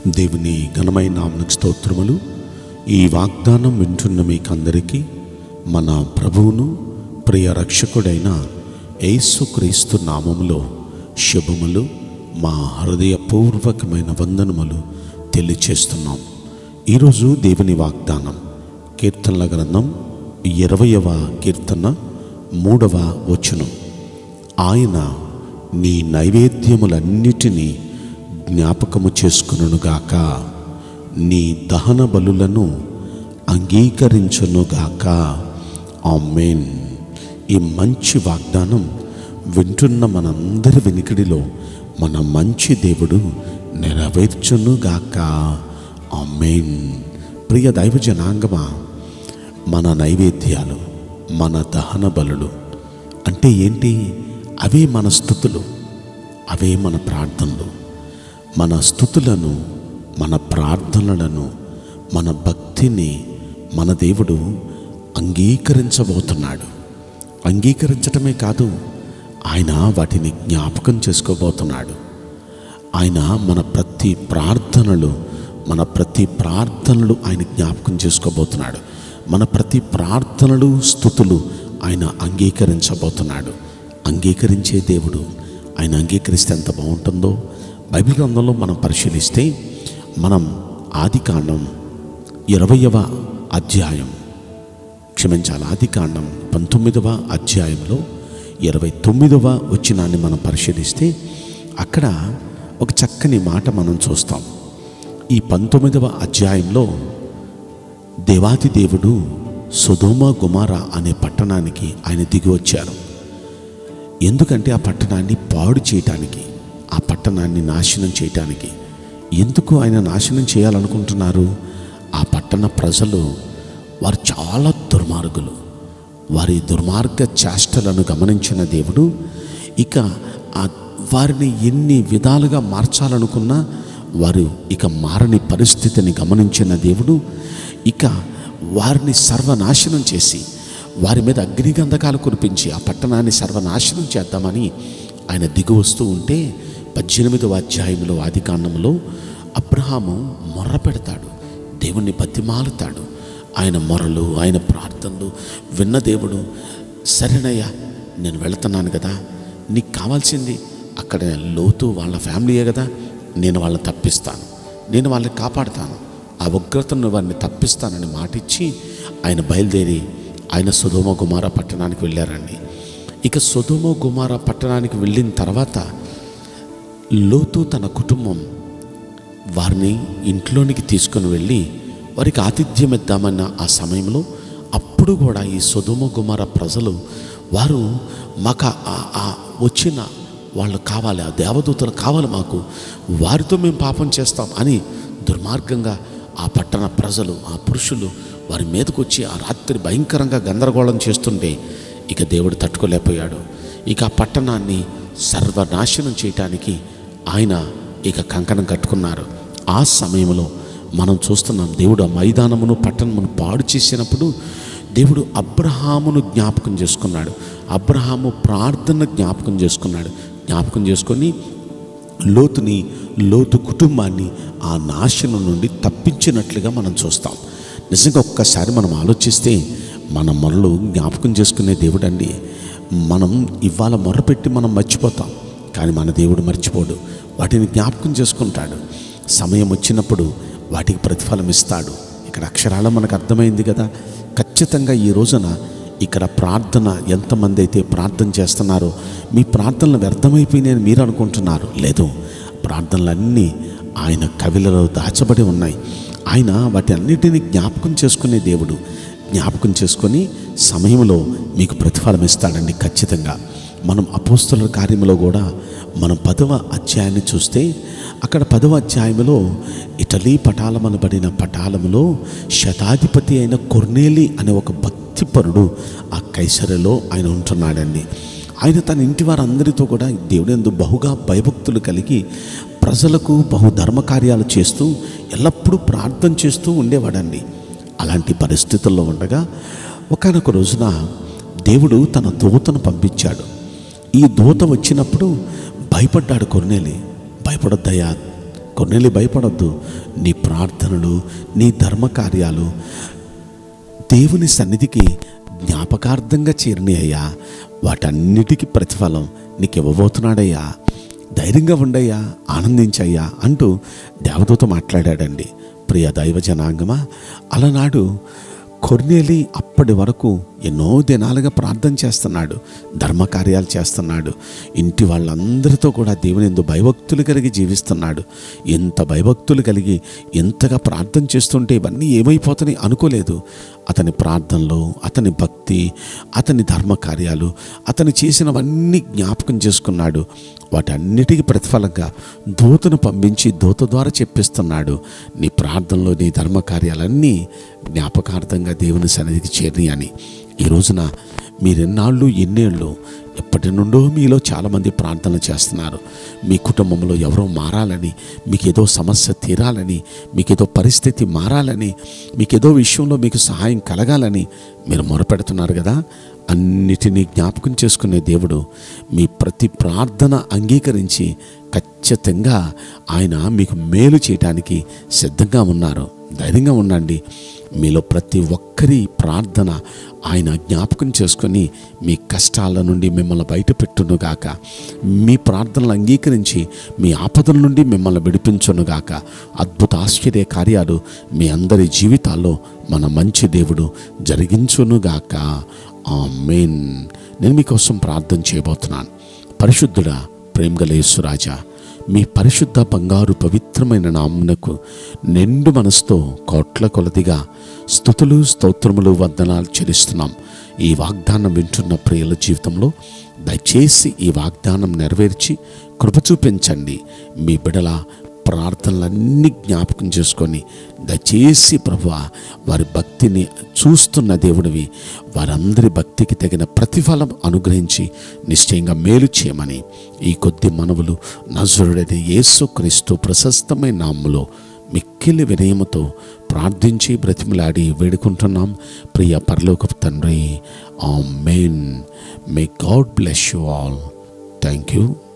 దేవుని ఘనమైన నామకు స్తోత్రములు ఈ వాగ్దానం వింటున్న మీకందరికీ మన ప్రభువును ప్రియ రక్షకుడైన యేసుక్రీస్తు నామములో శుభములు మా హృదయపూర్వకమైన వందనములు తెలియచేస్తున్నాం ఈరోజు దేవుని వాగ్దానం కీర్తనల గ్రంథం ఇరవయవ కీర్తన మూడవ వచనం ఆయన నీ నైవేద్యములన్నిటినీ జ్ఞాపకము చేసుకునుగాక నీ దహన బలులను అంగీకరించునుగాక ఆమెన్ ఈ మంచి వాగ్దానం వింటున్న మనందరి వెనుకడిలో మన మంచి దేవుడు నెరవేర్చునుగాక ఆమెన్ ప్రియ దైవ జనాంగమా మన నైవేద్యాలు మన దహన బలులు అంటే ఏంటి అవే మన స్థుతులు అవే మన ప్రార్థనలు మన స్థుతులను మన ప్రార్థనలను మన భక్తిని మన దేవుడు అంగీకరించబోతున్నాడు అంగీకరించటమే కాదు ఆయన వాటిని జ్ఞాపకం చేసుకోబోతున్నాడు ఆయన మన ప్రతి ప్రార్థనలు మన ప్రతి ప్రార్థనలు ఆయన జ్ఞాపకం చేసుకోబోతున్నాడు మన ప్రతి ప్రార్థనలు స్థుతులు ఆయన అంగీకరించబోతున్నాడు అంగీకరించే దేవుడు ఆయన అంగీకరిస్తే ఎంత బాగుంటుందో బైబిల్ గ్రంథంలో మనం పరిశీలిస్తే మనం ఆది కాండం ఇరవయవ అధ్యాయం క్షమించాలి ఆది కాండం పంతొమ్మిదవ అధ్యాయంలో ఇరవై తొమ్మిదవ వచ్చినాన్ని మనం పరిశీలిస్తే అక్కడ ఒక చక్కని మాట మనం చూస్తాం ఈ పంతొమ్మిదవ అధ్యాయంలో దేవాది దేవుడు సుధోమ గుమార అనే పట్టణానికి ఆయన దిగి వచ్చారు ఎందుకంటే ఆ పట్టణాన్ని పాడు చేయటానికి ఆ పట్టణాన్ని నాశనం చేయటానికి ఎందుకు ఆయన నాశనం చేయాలనుకుంటున్నారు ఆ పట్టణ ప్రజలు వారు చాలా దుర్మార్గులు వారి దుర్మార్గ చేష్టలను గమనించిన దేవుడు ఇక ఆ వారిని ఎన్ని విధాలుగా మార్చాలనుకున్నా వారు ఇక మారని పరిస్థితిని గమనించిన దేవుడు ఇక వారిని సర్వనాశనం చేసి వారి మీద అగ్నిగంధకాలు కురిపించి ఆ పట్టణాన్ని సర్వనాశనం చేద్దామని ఆయన దిగు వస్తూ ఉంటే పద్దెనిమిదవ అధ్యాయంలో ఆది కాండంలో అబ్రహాము మొర్ర పెడతాడు దేవుణ్ణి బతిమాలుతాడు ఆయన మొరలు ఆయన ప్రార్థనలు విన్న దేవుడు సరేనయ్యా నేను వెళుతున్నాను కదా నీకు కావాల్సింది అక్కడ లోతు వాళ్ళ ఫ్యామిలీయే కదా నేను వాళ్ళని తప్పిస్తాను నేను వాళ్ళని కాపాడుతాను ఆ ఉగ్రతను వారిని తప్పిస్తానని మాటిచ్చి ఆయన బయలుదేరి ఆయన సుధోమ కుమార పట్టణానికి వెళ్ళారండి ఇక సుధోమ కుమార పట్టణానికి వెళ్ళిన తర్వాత లోతు తన కుటుంబం వారిని ఇంట్లోనికి తీసుకుని వెళ్ళి వారికి ఆతిథ్యం ఇద్దామన్న ఆ సమయంలో అప్పుడు కూడా ఈ సుధుమ గుమార ప్రజలు వారు మాకు ఆ- ఆ వచ్చిన వాళ్ళు కావాలి ఆ దేవదూతలు కావాలి మాకు వారితో మేము పాపం చేస్తాం అని దుర్మార్గంగా ఆ పట్టణ ప్రజలు ఆ పురుషులు వారి మీదకు వచ్చి ఆ రాత్రి భయంకరంగా గందరగోళం చేస్తుంటే ఇక దేవుడు తట్టుకోలేకపోయాడు ఇక ఆ పట్టణాన్ని సర్వనాశనం చేయటానికి ఆయన ఇక కంకణం కట్టుకున్నారు ఆ సమయంలో మనం చూస్తున్నాం దేవుడు ఆ మైదానమును పట్టణమును పాడు చేసినప్పుడు దేవుడు అబ్రహామును జ్ఞాపకం చేసుకున్నాడు అబ్రహాము ప్రార్థన జ్ఞాపకం చేసుకున్నాడు జ్ఞాపకం చేసుకొని లోతుని లోతు కుటుంబాన్ని ఆ నాశనం నుండి తప్పించినట్లుగా మనం చూస్తాం నిజంగా ఒక్కసారి మనం ఆలోచిస్తే మన మొరలు జ్ఞాపకం చేసుకునే దేవుడండి మనం ఇవాళ మొరపెట్టి మనం మర్చిపోతాం కానీ మన దేవుడు మర్చిపోడు వాటిని జ్ఞాపకం చేసుకుంటాడు సమయం వచ్చినప్పుడు వాటికి ప్రతిఫలం ఇస్తాడు ఇక్కడ అక్షరాల మనకు అర్థమైంది కదా ఖచ్చితంగా ఈ రోజున ఇక్కడ ప్రార్థన ఎంతమంది అయితే ప్రార్థన చేస్తున్నారో మీ ప్రార్థనలు వ్యర్థమైపోయినాయని మీరు అనుకుంటున్నారు లేదు ప్రార్థనలన్నీ ఆయన కవిలలో దాచబడి ఉన్నాయి ఆయన వాటి అన్నిటినీ జ్ఞాపకం చేసుకునే దేవుడు జ్ఞాపకం చేసుకొని సమయంలో మీకు ప్రతిఫలం ఇస్తాడండి ఖచ్చితంగా మనం అపోస్తుల కార్యములో కూడా మనం పదవ అధ్యాయాన్ని చూస్తే అక్కడ పదవ అధ్యాయంలో ఇటలీ పటాలమనబడిన పటాలములో శతాధిపతి అయిన కొర్నేలి అనే ఒక భక్తిపరుడు ఆ కైసరలో ఆయన ఉంటున్నాడండి ఆయన తన ఇంటి వారందరితో కూడా దేవుడు ఎందు బహుగా భయభక్తులు కలిగి ప్రజలకు బహు ధర్మ కార్యాలు చేస్తూ ఎల్లప్పుడూ ప్రార్థన చేస్తూ ఉండేవాడండి అలాంటి పరిస్థితుల్లో ఉండగా ఒకనొక రోజున దేవుడు తన దూతను పంపించాడు ఈ దూత వచ్చినప్పుడు భయపడ్డాడు కొర్నేలి భయపడొద్దయ్యా కొన్నెలి భయపడొద్దు నీ ప్రార్థనలు నీ ధర్మ కార్యాలు దేవుని సన్నిధికి జ్ఞాపకార్థంగా చేరిని అయ్యా వాటన్నిటికీ ప్రతిఫలం నీకు ఇవ్వబోతున్నాడయ్యా ధైర్యంగా ఉండయ్యా ఆనందించయ్యా అంటూ దేవదూత మాట్లాడాడండి ప్రియ దైవ జనాంగమా అలనాడు కొర్నేలి అప్పటి వరకు ఎన్నో దినాలుగా ప్రార్థన చేస్తున్నాడు ధర్మకార్యాలు చేస్తున్నాడు ఇంటి వాళ్ళందరితో కూడా దేవుని ఎందు భయభక్తులు కలిగి జీవిస్తున్నాడు ఎంత భయభక్తులు కలిగి ఎంతగా ప్రార్థన చేస్తుంటే ఇవన్నీ ఏమైపోతాయి అనుకోలేదు అతని ప్రార్థనలు అతని భక్తి అతని ధర్మకార్యాలు అతను చేసినవన్నీ జ్ఞాపకం చేసుకున్నాడు వాటన్నిటికీ ప్రతిఫలంగా దూతను పంపించి దూత ద్వారా చెప్పిస్తున్నాడు నీ ప్రార్థనలో నీ ధర్మకార్యాలన్నీ జ్ఞాపకార్థంగా దేవుని సన్నిధికి చేరి అని ఈ రోజున మీరెన్నాళ్ళు ఎన్నేళ్ళు ఎప్పటి నుండో మీలో చాలామంది ప్రార్థన చేస్తున్నారు మీ కుటుంబంలో ఎవరో మారాలని మీకేదో సమస్య తీరాలని మీకేదో పరిస్థితి మారాలని మీకేదో విషయంలో మీకు సహాయం కలగాలని మీరు మొరపెడుతున్నారు కదా అన్నిటినీ జ్ఞాపకం చేసుకునే దేవుడు మీ ప్రతి ప్రార్థన అంగీకరించి ఖచ్చితంగా ఆయన మీకు మేలు చేయటానికి సిద్ధంగా ఉన్నారు ధైర్యంగా ఉండండి మీలో ప్రతి ఒక్కరి ప్రార్థన ఆయన జ్ఞాపకం చేసుకొని మీ కష్టాల నుండి మిమ్మల్ని బయట పెట్టునుగాక మీ ప్రార్థనలు అంగీకరించి మీ ఆపదల నుండి మిమ్మల్ని విడిపించునుగాక అద్భుత ఆశ్చర్య కార్యాలు మీ అందరి జీవితాల్లో మన మంచి దేవుడు జరిగించునుగాక ఆ మెయిన్ నేను మీకోసం ప్రార్థన చేయబోతున్నాను పరిశుద్ధుడా ప్రేమగలేశ్వరాజా మీ పరిశుద్ధ బంగారు పవిత్రమైన నామునకు నిండు మనసుతో కోట్ల కొలదిగా స్థుతులు స్తోత్రములు వందనాలు చెల్లిస్తున్నాం ఈ వాగ్దానం వింటున్న ప్రియుల జీవితంలో దయచేసి ఈ వాగ్దానం నెరవేర్చి కృప చూపించండి మీ బిడల ప్రార్థనలన్నీ జ్ఞాపకం చేసుకొని దయచేసి ప్రభు వారి భక్తిని చూస్తున్న దేవుడివి వారందరి భక్తికి తగిన ప్రతిఫలం అనుగ్రహించి నిశ్చయంగా మేలు చేయమని ఈ కొద్ది మనవులు నజరుడైన యేసుక్రీస్తు ప్రశస్తమైన నామములో మిక్కిలి వినయముతో ప్రార్థించి బ్రతిమలాడి వేడుకుంటున్నాం ప్రియ పరలోకపు తండ్రి amen may God bless you all thank you